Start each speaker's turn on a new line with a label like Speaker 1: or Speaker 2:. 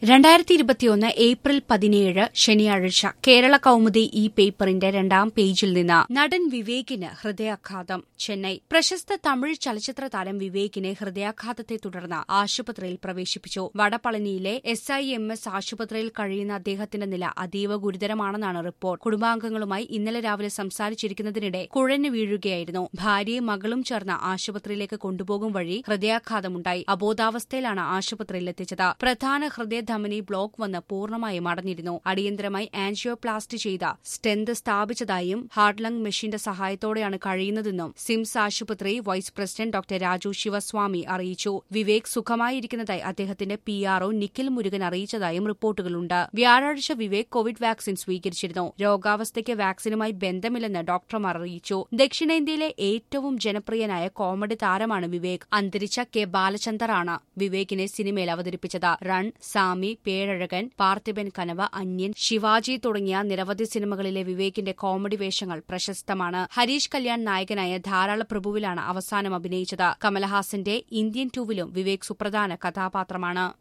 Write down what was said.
Speaker 1: രണ്ടായിരത്തി ഇരുപത്തിയൊന്ന് ഏപ്രിൽ പതിനേഴ് ശനിയാഴ്ച കേരള കൌമുദി ഈ പേപ്പറിന്റെ രണ്ടാം പേജിൽ നിന്ന് നടൻ വിവേകിന് ഹൃദയാഘാതം ചെന്നൈ പ്രശസ്ത തമിഴ് ചലച്ചിത്ര താരം വിവേകിനെ ഹൃദയാഘാതത്തെ തുടർന്ന് ആശുപത്രിയിൽ പ്രവേശിപ്പിച്ചു വടപളനിയിലെ എസ് ഐ എം എസ് ആശുപത്രിയിൽ കഴിയുന്ന അദ്ദേഹത്തിന്റെ നില അതീവ ഗുരുതരമാണെന്നാണ് റിപ്പോർട്ട് കുടുംബാംഗങ്ങളുമായി ഇന്നലെ രാവിലെ സംസാരിച്ചിരിക്കുന്നതിനിടെ കുഴഞ്ഞു വീഴുകയായിരുന്നു ഭാര്യയും മകളും ചേർന്ന് ആശുപത്രിയിലേക്ക് കൊണ്ടുപോകും വഴി ഹൃദയാഘാതമുണ്ടായി അബോധാവസ്ഥയിലാണ് ആശുപത്രിയിലെത്തിച്ചത് പ്രധാന ഹൃദയധമനി ബ്ലോക്ക് വന്ന് പൂർണ്ണമായും അടഞ്ഞിരുന്നു അടിയന്തരമായി ആൻജിയോപ്ലാസ്റ്റി ചെയ്ത സ്റ്റെന്ത് സ്ഥാപിച്ചതായും ഹാർട്ട് ലങ് മെഷീന്റെ സഹായത്തോടെയാണ് കഴിയുന്നതെന്നും സിംസ് ആശുപത്രി vice president doctor Raju Sivaswamy അറിയിച്ചു വിവേക് സുഖമായിരിക്കുന്നതായി അദ്ദേഹത്തിന്റെ പി ആർഒ നിഖിൽ മുരുകൻ അറിയിച്ചതായും റിപ്പോർട്ടുകളുണ്ട് വ്യാഴാഴ്ച വിവേക് കോവിഡ് വാക്സിൻ സ്വീകരിച്ചിരുന്നു രോഗാവസ്ഥയ്ക്ക് വാക്സിനുമായി ബന്ധമില്ലെന്ന് ഡോക്ടർമാർ അറിയിച്ചു ദക്ഷിണേന്ത്യയിലെ ഏറ്റവും ജനപ്രിയനായ കോമഡി താരമാണ് വിവേക് അന്തരിച്ച കെ ബാലചന്ദറാണ് വിവേകിനെ സിനിമയിൽ അവതരിപ്പിച്ചത് റൺ സാമി പേഴഴകൻ പാർത്ഥിബൻ കനവ അന്യൻ ശിവാജി തുടങ്ങിയ നിരവധി സിനിമകളിലെ വിവേകിന്റെ കോമഡി വേഷങ്ങൾ പ്രശസ്തമാണ് ഹരീഷ് കല്യാൺ നായകനായ ധാരാള പ്രഭുവിലാണ് അവസാനം അഭിനയിച്ചത് കമലഹാസന്റെ ഇന്ത്യൻ ടൂവിലും വിവേക് സുപ്രധാന കഥാപാത്രമാണ്